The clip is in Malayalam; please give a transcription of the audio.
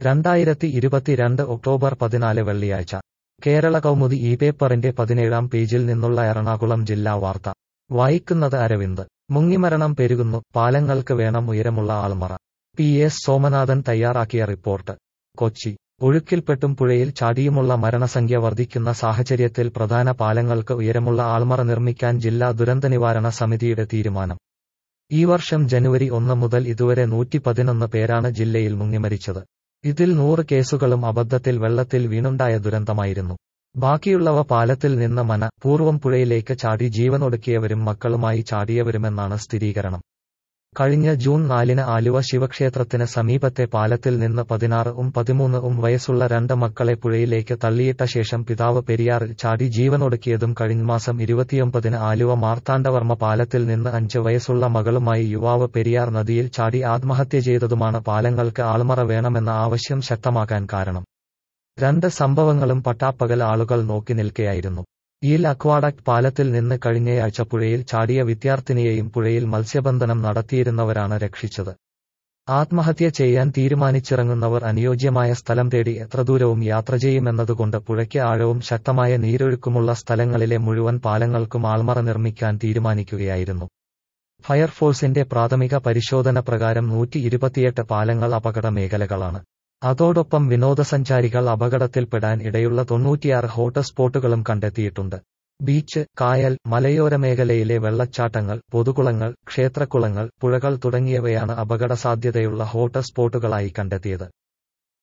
രണ്ടായിരത്തി ഇരുപത്തിരണ്ട് ഒക്ടോബർ പതിനാല് വെള്ളിയാഴ്ച കേരള കൗമുദി ഈ പേപ്പറിന്റെ പതിനേഴാം പേജിൽ നിന്നുള്ള എറണാകുളം ജില്ലാ വാർത്ത വായിക്കുന്നത് അരവിന്ദ് മുങ്ങിമരണം പെരുകുന്നു പാലങ്ങൾക്ക് വേണം ഉയരമുള്ള ആൾമറ പി എസ് സോമനാഥൻ തയ്യാറാക്കിയ റിപ്പോർട്ട് കൊച്ചി ഒഴുക്കിൽപ്പെട്ടും പുഴയിൽ ചാടിയുമുള്ള മരണസംഖ്യ വർദ്ധിക്കുന്ന സാഹചര്യത്തിൽ പ്രധാന പാലങ്ങൾക്ക് ഉയരമുള്ള ആൾമറ നിർമ്മിക്കാൻ ജില്ലാ ദുരന്തനിവാരണ സമിതിയുടെ തീരുമാനം ഈ വർഷം ജനുവരി ഒന്ന് മുതൽ ഇതുവരെ നൂറ്റി പതിനൊന്ന് പേരാണ് ജില്ലയിൽ മുങ്ങിമരിച്ചത് ഇതിൽ നൂറ് കേസുകളും അബദ്ധത്തിൽ വെള്ളത്തിൽ വീണുണ്ടായ ദുരന്തമായിരുന്നു ബാക്കിയുള്ളവ പാലത്തിൽ നിന്ന് മന പൂർവ്വം പുഴയിലേക്ക് ചാടി ജീവനൊടുക്കിയവരും മക്കളുമായി ചാടിയവരുമെന്നാണ് സ്ഥിരീകരണം കഴിഞ്ഞ ജൂൺ നാലിന് ആലുവ ശിവക്ഷേത്രത്തിന് സമീപത്തെ പാലത്തിൽ നിന്ന് പതിനാറ് ഉം പതിമൂന്ന് ഉം വയസ്സുള്ള രണ്ട് മക്കളെ പുഴയിലേക്ക് തള്ളിയിട്ട ശേഷം പിതാവ് പെരിയാറിൽ ചാടി ജീവനൊടുക്കിയതും കഴിഞ്ഞ മാസം ഇരുപത്തിയൊമ്പതിന് ആലുവ മാർത്താണ്ഡവർമ്മ പാലത്തിൽ നിന്ന് അഞ്ച് വയസ്സുള്ള മകളുമായി യുവാവ് പെരിയാർ നദിയിൽ ചാടി ആത്മഹത്യ ചെയ്തതുമാണ് പാലങ്ങൾക്ക് ആൾമറ വേണമെന്ന ആവശ്യം ശക്തമാക്കാൻ കാരണം രണ്ട് സംഭവങ്ങളും പട്ടാപ്പകൽ ആളുകൾ നോക്കി നിൽക്കെയായിരുന്നു ഈൽ അക്വാഡക്ട് പാലത്തിൽ നിന്ന് കഴിഞ്ഞയാഴ്ച പുഴയിൽ ചാടിയ വിദ്യാർത്ഥിനിയെയും പുഴയിൽ മത്സ്യബന്ധനം നടത്തിയിരുന്നവരാണ് രക്ഷിച്ചത് ആത്മഹത്യ ചെയ്യാൻ തീരുമാനിച്ചിറങ്ങുന്നവർ അനുയോജ്യമായ സ്ഥലം തേടി എത്ര ദൂരവും യാത്ര ചെയ്യുമെന്നതുകൊണ്ട് പുഴയ്ക്ക് ആഴവും ശക്തമായ നീരൊഴുക്കുമുള്ള സ്ഥലങ്ങളിലെ മുഴുവൻ പാലങ്ങൾക്കും ആൾമറ നിർമ്മിക്കാൻ തീരുമാനിക്കുകയായിരുന്നു ഫയർഫോഴ്സിന്റെ പ്രാഥമിക പരിശോധന പ്രകാരം നൂറ്റി ഇരുപത്തിയെട്ട് പാലങ്ങൾ അപകട മേഖലകളാണ് അതോടൊപ്പം വിനോദസഞ്ചാരികൾ അപകടത്തിൽപ്പെടാൻ ഇടയുള്ള തൊണ്ണൂറ്റിയാറ് ഹോട്ട്സ്പോട്ടുകളും കണ്ടെത്തിയിട്ടുണ്ട് ബീച്ച് കായൽ മലയോര മേഖലയിലെ വെള്ളച്ചാട്ടങ്ങൾ പൊതുകുളങ്ങൾ ക്ഷേത്രക്കുളങ്ങൾ പുഴകൾ തുടങ്ങിയവയാണ് അപകട സാധ്യതയുള്ള ഹോട്ട്സ്പോട്ടുകളായി കണ്ടെത്തിയത്